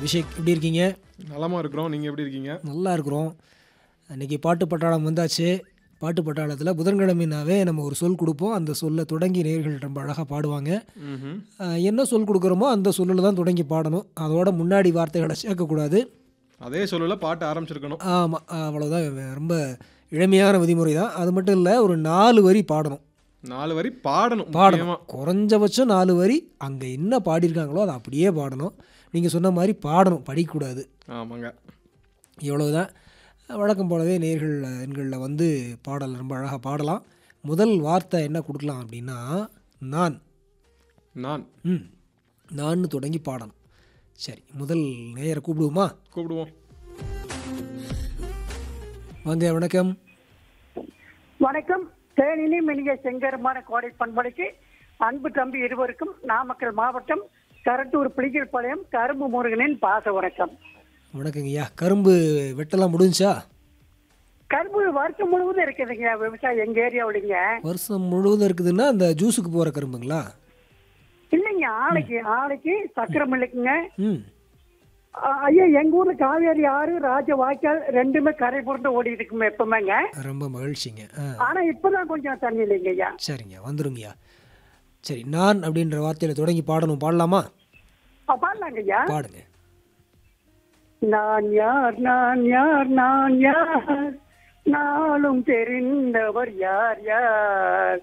அபிஷேக் எப்படி இருக்கீங்க நலமா இருக்கிறோம் நீங்க எப்படி இருக்கீங்க நல்லா இருக்கிறோம் அன்றைக்கி பாட்டு பட்டாளம் வந்தாச்சு பாட்டு பட்டாளத்தில் புதன்கிழமைனாவே நம்ம ஒரு சொல் கொடுப்போம் அந்த சொல்லை தொடங்கி நேர்கள் ரொம்ப அழகாக பாடுவாங்க ம்ஹும். அஹ், என்ன சொல் கொடுக்குறோமோ அந்த சொல்லில் தான் தொடங்கி பாடணும் அதோட முன்னாடி வார்த்தைகளை சேர்க்கக்கூடாது அதே சொல்லல பாட்டு ஆரம்பிச்சிருக்கணும் ஆமாம் அவ்வளோதான் ரொம்ப இளமையான விதிமுறை தான் அது மட்டும் இல்லை ஒரு நாலு வரி பாடணும் நாலு வரி பாடணும் பாடணும் முக்கியமா. குறைஞ்சபட்சம் நாலு வரி அங்கே என்ன பாடியிருக்காங்களோ அதை அப்படியே பாடணும் நீங்கள் சொன்ன மாதிரி பாடணும் படிக்கக்கூடாது ஆமாங்க இவ்வளவுதான் வழக்கம் போலவே நேர்கள் எண்களில் வந்து பாடல் ரொம்ப அழகாக பாடலாம் முதல் வார்த்தை என்ன கொடுக்கலாம் அப்படின்னா நான் நான் ம் நான் தொடங்கி பாடணும் சரி முதல் நேயரை கூப்பிடுவோமா கூப்பிடுவோம் வாங்க வணக்கம் வணக்கம் தேனினி மினிய செங்கரமான கோடை பண்பலைக்கு அன்பு தம்பி இருவருக்கும் நாமக்கல் மாவட்டம் கரட்டூர் பிளிகல்பாளையம் கரும்பு முருகனின் பாச வணக்கம் வணக்கங்க ஐயா கரும்பு வெட்டலாம் முடிஞ்சா கரும்பு வருஷம் முழுவதும் இருக்குதுங்க விவசாயம் எங்க ஏரியாவிலிங்க வருஷம் முழுவதும் இருக்குதுன்னா அந்த ஜூஸுக்கு போகிற கரும்புங்களா இல்லைங்க ஆலைக்கு ஆலைக்கு சக்கரம் இல்லைக்குங்க ம் ஆ, ஐயா எங்க ஊர்ல காவேரி ஆறு ராஜ வாய்க்கால் ரெண்டுமே கரை புரண்டு ஓடி இருக்குமே எப்பவுமேங்க ரொம்ப மகிழ்ச்சிங்க ஆ ஆனா இப்பதான் கொஞ்சம் தண்ணி இல்லைங்க ஐயா சரிங்க வந்துருங்கய்யா சரி நான் அப்படின்ற வார்த்தையில் தொடங்கி பாடணும் பாடலாமா ஆ, பாடலாங்க ஐயா பாடுங்க நான் யார் நான் யார் நான் யார் நாளும் தெரிந்தவர் யார் யார்